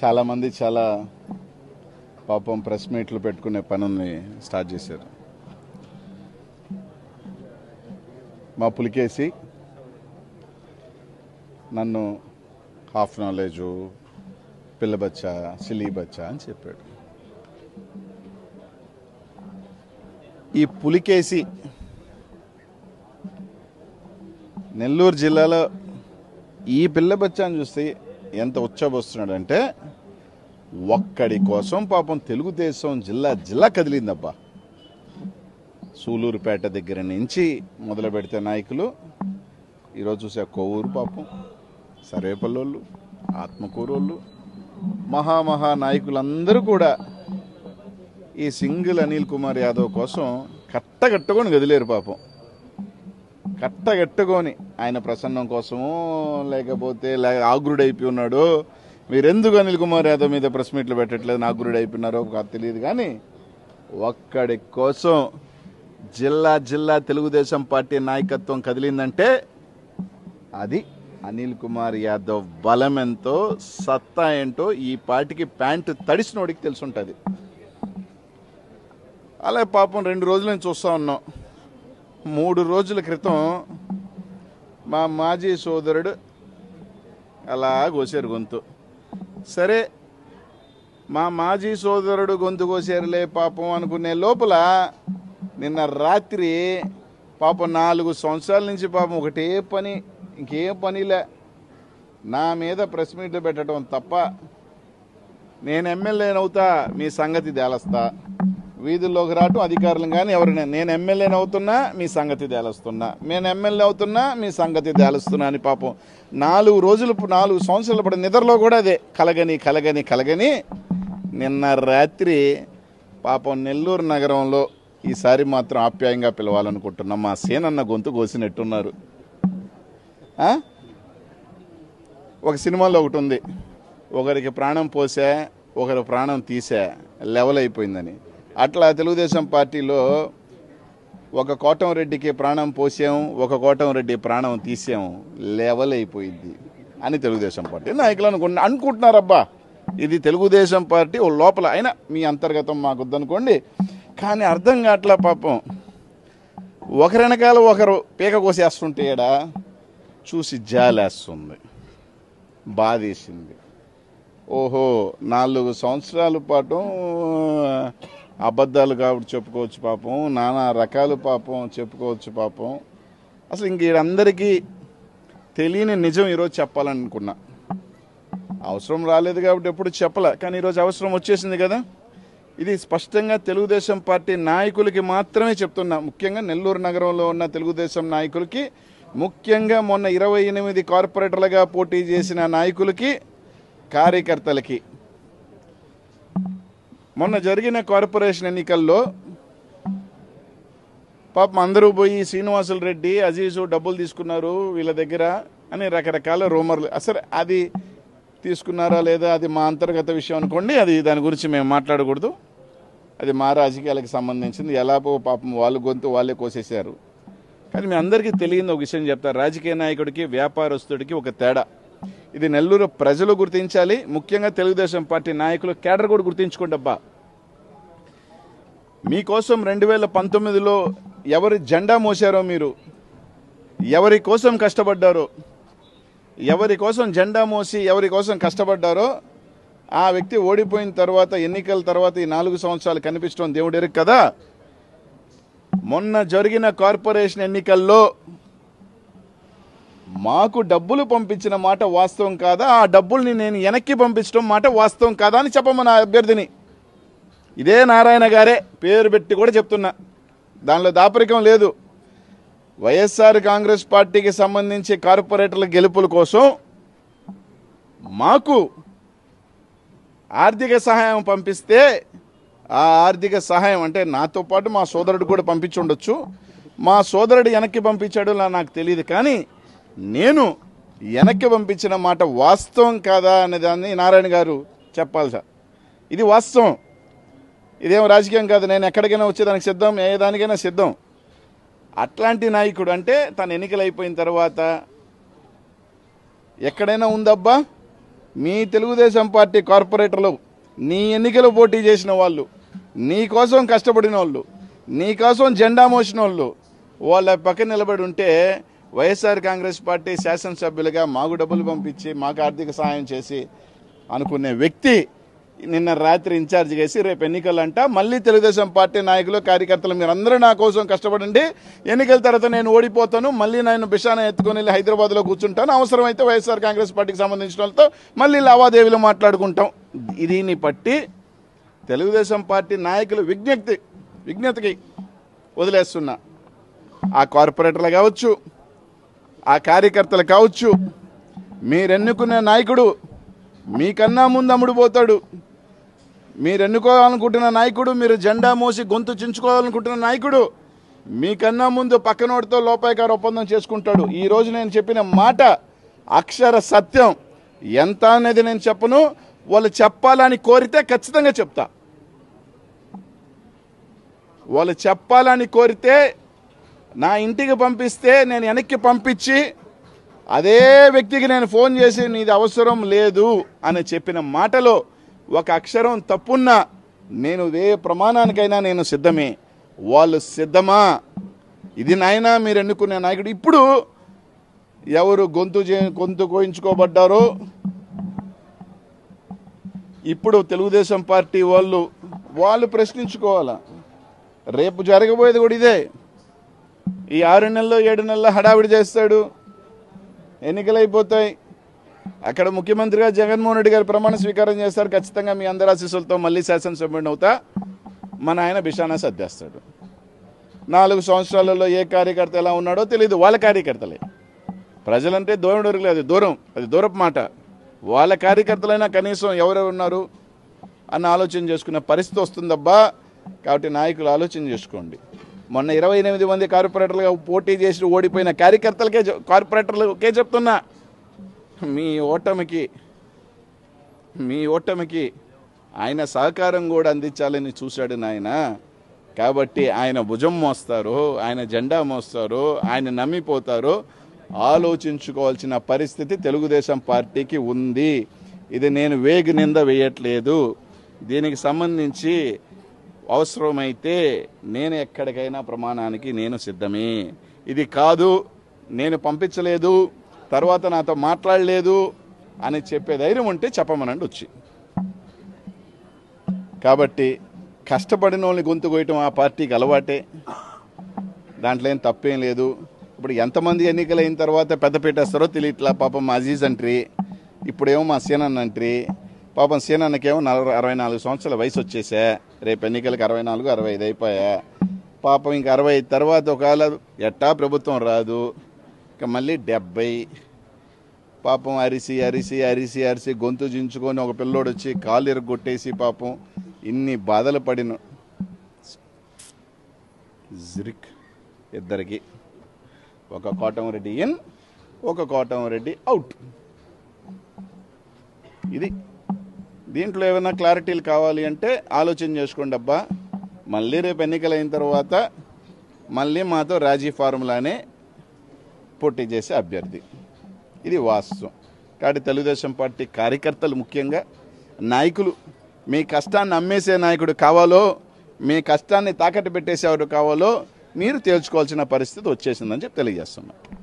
చాలామంది చాలా పాపం ప్రెస్ మీట్లు పెట్టుకునే పనుల్ని స్టార్ట్ చేశారు మా పులికేసి నన్ను హాఫ్ నాలెడ్జు పిల్ల బచ్చా సిలీ బచ్చా అని చెప్పాడు ఈ పులికేసి నెల్లూరు జిల్లాలో ఈ పిల్ల బచ్చాను చూస్తే ఎంత ఉచ్చబోస్తున్నాడంటే ఒక్కడి కోసం పాపం తెలుగుదేశం జిల్లా జిల్లా కదిలిందబ్బా సూలూరుపేట దగ్గర నుంచి మొదలు పెడితే నాయకులు ఈరోజు చూసే కొవ్వూరు పాపం సర్వేపల్లోళ్ళు ఆత్మకూరోళ్ళు మహామహా నాయకులందరూ కూడా ఈ సింగిల్ అనిల్ కుమార్ యాదవ్ కోసం కట్టగట్టుకొని గదిలేరు పాపం కట్టగట్టుకొని ఆయన ప్రసన్నం కోసమో లేకపోతే లే ఆగ్రుడైపోయి ఉన్నాడు మీరెందుకు అనిల్ కుమార్ యాదవ్ మీద ప్రెస్ మీట్లు పెట్టట్లేదు ఆగ్రుడైపోయినారో కాదు తెలియదు కానీ ఒక్కడి కోసం జిల్లా జిల్లా తెలుగుదేశం పార్టీ నాయకత్వం కదిలిందంటే అది అనిల్ కుమార్ యాదవ్ బలం ఎంతో సత్తా ఏంటో ఈ పార్టీకి ప్యాంటు తడిసినోడికి తెలుసుంటుంది అలా పాపం రెండు రోజుల నుంచి చూస్తూ ఉన్నాం మూడు రోజుల క్రితం మా మాజీ సోదరుడు అలా కోసారు గొంతు సరే మా మాజీ సోదరుడు గొంతు కోసారులే పాపం అనుకునే లోపల నిన్న రాత్రి పాపం నాలుగు సంవత్సరాల నుంచి పాపం ఒకటే పని ఇంకేం పనిలే నా మీద ప్రెస్ మీట్లు పెట్టడం తప్ప నేను ఎమ్మెల్యేనవుతా మీ సంగతి తేలస్తా వీధుల్లోకి రావటం అధికారులు కానీ ఎవరైనా నేను ఎమ్మెల్యేని అవుతున్నా మీ సంగతి తేలుస్తున్నా నేను ఎమ్మెల్యే అవుతున్నా మీ సంగతి తేలుస్తున్నా అని పాపం నాలుగు రోజులు నాలుగు సంవత్సరాల పడి నిద్రలో కూడా అదే కలగని కలగని కలగని నిన్న రాత్రి పాపం నెల్లూరు నగరంలో ఈసారి మాత్రం ఆప్యాయంగా పిలవాలనుకుంటున్నాం మా సేనన్న గొంతు కోసినట్టున్నారు ఆ? ఒక సినిమాలో ఒకటి ఉంది ఒకరికి ప్రాణం పోసా ఒకరి ప్రాణం తీసా లెవెల్ అయిపోయిందని అట్లా తెలుగుదేశం పార్టీలో ఒక కోటం రెడ్డికి ప్రాణం పోసాం ఒక కోటం రెడ్డి ప్రాణం తీసాం లెవెల్ అయిపోయింది అని తెలుగుదేశం పార్టీ నాయకులు అనుకుంటున్నా అనుకుంటున్నారబ్బా ఇది తెలుగుదేశం పార్టీ ఓ లోపల అయినా మీ అంతర్గతం మాకు వద్దనుకోండి కానీ అర్థం కావట్లా పాపం ఒకరి వెనకాల ఒకరు పీక కోసేస్తుంటే ఈడ చూసి జాలేస్తుంది బాధేసింది ఓహో నాలుగు సంవత్సరాల పాటు అబద్ధాలు కాబట్టి చెప్పుకోవచ్చు పాపం నానా రకాలు పాపం చెప్పుకోవచ్చు పాపం అసలు ఇంక వీరందరికీ తెలియని నిజం ఈరోజు చెప్పాలనుకున్నా అవసరం రాలేదు కాబట్టి ఎప్పుడు చెప్పలే కానీ ఈరోజు అవసరం వచ్చేసింది కదా ఇది స్పష్టంగా తెలుగుదేశం పార్టీ నాయకులకి మాత్రమే చెప్తున్నా ముఖ్యంగా నెల్లూరు నగరంలో ఉన్న తెలుగుదేశం నాయకులకి ముఖ్యంగా మొన్న ఇరవై ఎనిమిది కార్పొరేటర్లుగా పోటీ చేసిన నాయకులకి కార్యకర్తలకి మొన్న జరిగిన కార్పొరేషన్ ఎన్నికల్లో పాపం అందరూ పోయి శ్రీనివాసులు రెడ్డి అజీజు డబ్బులు తీసుకున్నారు వీళ్ళ దగ్గర అని రకరకాల రూమర్లు అసలు అది తీసుకున్నారా లేదా అది మా అంతర్గత విషయం అనుకోండి అది దాని గురించి మేము మాట్లాడకూడదు అది మా రాజకీయాలకు సంబంధించింది ఎలాగో పాపం వాళ్ళు గొంతు వాళ్ళే కోసేశారు కానీ మీ అందరికీ తెలియని ఒక విషయం చెప్తారు రాజకీయ నాయకుడికి వ్యాపారస్తుడికి ఒక తేడా ఇది నెల్లూరు ప్రజలు గుర్తించాలి ముఖ్యంగా తెలుగుదేశం పార్టీ నాయకులు కేడర్ కూడా గుర్తించుకోండి అబ్బా మీకోసం రెండు వేల పంతొమ్మిదిలో ఎవరి జెండా మోసారో మీరు ఎవరి కోసం కష్టపడ్డారో ఎవరి కోసం జెండా మోసి ఎవరి కోసం కష్టపడ్డారో ఆ వ్యక్తి ఓడిపోయిన తర్వాత ఎన్నికల తర్వాత ఈ నాలుగు సంవత్సరాలు కనిపించడం దేవుడెరుకు కదా మొన్న జరిగిన కార్పొరేషన్ ఎన్నికల్లో మాకు డబ్బులు పంపించిన మాట వాస్తవం కాదా ఆ డబ్బుల్ని నేను వెనక్కి పంపించడం మాట వాస్తవం కాదా అని చెప్పమన్న అభ్యర్థిని ఇదే నారాయణ గారే పేరు పెట్టి కూడా చెప్తున్నా దానిలో దాపరికం లేదు వైఎస్ఆర్ కాంగ్రెస్ పార్టీకి సంబంధించి కార్పొరేటర్ల గెలుపుల కోసం మాకు ఆర్థిక సహాయం పంపిస్తే ఆ ఆర్థిక సహాయం అంటే నాతో పాటు మా సోదరుడు కూడా పంపించి ఉండొచ్చు మా సోదరుడు వెనక్కి పంపించాడు నా- నాకు తెలియదు కానీ నేను వెనక్కి పంపించిన మాట వాస్తవం కాదా అనే దాన్ని నారాయణ గారు చెప్పాలి సార్ ఇది వాస్తవం ఇదేం రాజకీయం కాదు నేను ఎక్కడికైనా వచ్చేదానికి సిద్ధం ఏ దానికైనా సిద్ధం అట్లాంటి నాయకుడు అంటే తను ఎన్నికలు అయిపోయిన తర్వాత ఎక్కడైనా ఉందబ్బా మీ తెలుగుదేశం పార్టీ కార్పొరేటర్లు నీ ఎన్నికలు పోటీ చేసిన వాళ్ళు నీ కోసం కష్టపడిన వాళ్ళు నీ కోసం జెండా మోసిన వాళ్ళు వాళ్ళ పక్కన నిలబడి ఉంటే వైఎస్ఆర్ కాంగ్రెస్ పార్టీ శాసనసభ్యులుగా మాకు డబ్బులు పంపించి మాకు ఆర్థిక సహాయం చేసి అనుకునే వ్యక్తి నిన్న రాత్రి ఇన్ఛార్జ్ చేసి రేపు ఎన్నికలంట మళ్ళీ తెలుగుదేశం పార్టీ నాయకులు కార్యకర్తలు మీరందరూ నా కోసం కష్టపడండి ఎన్నికల తర్వాత నేను ఓడిపోతాను మళ్ళీ నేను బిషాన ఎత్తుకొని వెళ్ళి హైదరాబాద్లో కూర్చుంటాను అవసరమైతే వైఎస్ఆర్ కాంగ్రెస్ పార్టీకి సంబంధించిన వాళ్ళతో మళ్ళీ లావాదేవీలు మాట్లాడుకుంటాం దీన్ని బట్టి తెలుగుదేశం పార్టీ నాయకులు విజ్ఞప్తి విజ్ఞతకి వదిలేస్తున్నా ఆ కార్పొరేటర్లు కావచ్చు ఆ కార్యకర్తలు కావచ్చు మీరెన్నుకునే నాయకుడు మీకన్నా ముందు అమ్ముడుపోతాడు మీరు ఎన్నుకోవాలనుకుంటున్న నాయకుడు మీరు జెండా మోసి గొంతు చించుకోవాలనుకుంటున్న నాయకుడు మీకన్నా ముందు పక్కనోడితో లోపాయకార ఒప్పందం చేసుకుంటాడు ఈ రోజు నేను చెప్పిన మాట అక్షర సత్యం ఎంత అనేది నేను చెప్పను వాళ్ళు చెప్పాలని కోరితే ఖచ్చితంగా చెప్తా వాళ్ళు చెప్పాలని కోరితే నా ఇంటికి పంపిస్తే నేను వెనక్కి పంపించి అదే వ్యక్తికి నేను ఫోన్ చేసి నీది అవసరం లేదు అని చెప్పిన మాటలో ఒక అక్షరం తప్పున్నా నేను ఏ ప్రమాణానికైనా నేను సిద్ధమే వాళ్ళు సిద్ధమా ఇది నాయనా మీరు ఎన్నుకునే నాయకుడు ఇప్పుడు ఎవరు గొంతు చే- గొంతు కోయించుకోబడ్డారో ఇప్పుడు తెలుగుదేశం పార్టీ వాళ్ళు వాళ్ళు ప్రశ్నించుకోవాలా రేపు జరగబోయేది కూడా ఇదే ఈ ఆరు నెలల్లో ఏడు నెలల్లో హడావిడి చేస్తాడు ఎన్నికలు అయిపోతాయి అక్కడ ముఖ్యమంత్రిగా జగన్మోహన్ రెడ్డి గారు ప్రమాణ స్వీకారం చేస్తారు ఖచ్చితంగా మీ అందరి ఆశీస్సులతో మళ్ళీ శాసనసభ్యుడిని అవుతా మన ఆయన బిషానా సర్దేస్తాడు నాలుగు సంవత్సరాలలో ఏ కార్యకర్త ఎలా ఉన్నాడో తెలియదు వాళ్ళ కార్యకర్తలే ప్రజలంటే దూరం దొరకలేదు దూరం అది దూరపు మాట వాళ్ళ కార్యకర్తలైనా కనీసం ఎవరెవరు ఉన్నారు అన్న ఆలోచన చేసుకునే పరిస్థితి వస్తుందబ్బా కాబట్టి నాయకులు ఆలోచన చేసుకోండి మొన్న ఇరవై ఎనిమిది మంది కార్పొరేటర్లుగా పోటీ చేసి ఓడిపోయిన కార్యకర్తలకే చెప్- కార్పొరేటర్లకే చెప్తున్నా మీ ఓటమికి మీ ఓటమికి ఆయన సహకారం కూడా అందించాలని చూశాడు నాయన కాబట్టి ఆయన భుజం మోస్తారు ఆయన జెండా మోస్తారు ఆయన నమ్మిపోతారు ఆలోచించుకోవాల్సిన పరిస్థితి తెలుగుదేశం పార్టీకి ఉంది ఇది నేను వేగు నింద వేయట్లేదు దీనికి సంబంధించి అవసరమైతే నేను ఎక్కడికైనా ప్రమాణానికి నేను సిద్ధమే ఇది కాదు నేను పంపించలేదు తర్వాత నాతో మాట్లాడలేదు అని చెప్పే ధైర్యం ఉంటే చెప్పమనండి వచ్చి కాబట్టి కష్టపడిన వాళ్ళని గొంతు కోయటం ఆ పార్టీకి అలవాటే దాంట్లో ఏం తప్పేం లేదు ఇప్పుడు ఎంతమంది ఎన్నికలైన తర్వాత పెద్ద పెట్టేస్తారో తెలియట్లా పాపం మా అజీజ్ అంట్రీ ఇప్పుడేమో మా సీనన్న అంట్రీ పాపం సీనన్నకేమో నలభై అరవై నాలుగు సంవత్సరాల వయసు వచ్చేసా రేపు ఎన్నికలకు అరవై నాలుగు అరవై ఐదు అయిపోయా పాపం ఇంక అరవై ఐదు తర్వాత ఒకవేళ ఎట్టా ప్రభుత్వం రాదు ఇక మళ్ళీ డెబ్బై పాపం అరిసి అరిసి అరిసి అరిసి గొంతు జించుకొని ఒక పిల్లోడు వచ్చి కాలు ఎరగొట్టేసి పాపం ఇన్ని బాధలు పడిన జిరిక్ ఇద్దరికి ఒక కోటంరెడ్డి ఇన్ ఒక కోటంరెడ్డి అవుట్ ఇది దీంట్లో ఏమైనా క్లారిటీలు కావాలి అంటే ఆలోచన చేసుకోండి అబ్బా మళ్ళీ రేపు ఎన్నికలు అయిన తర్వాత మళ్ళీ మాతో రాజీ ఫార్ములానే పోటీ చేసే అభ్యర్థి ఇది వాస్తవం కాబట్టి తెలుగుదేశం పార్టీ కార్యకర్తలు ముఖ్యంగా నాయకులు మీ కష్టాన్ని అమ్మేసే నాయకుడు కావాలో మీ కష్టాన్ని తాకట్టు పెట్టేసేవాడు కావాలో మీరు తేల్చుకోవాల్సిన పరిస్థితి వచ్చేసిందని చెప్పి తెలియజేస్తున్నాం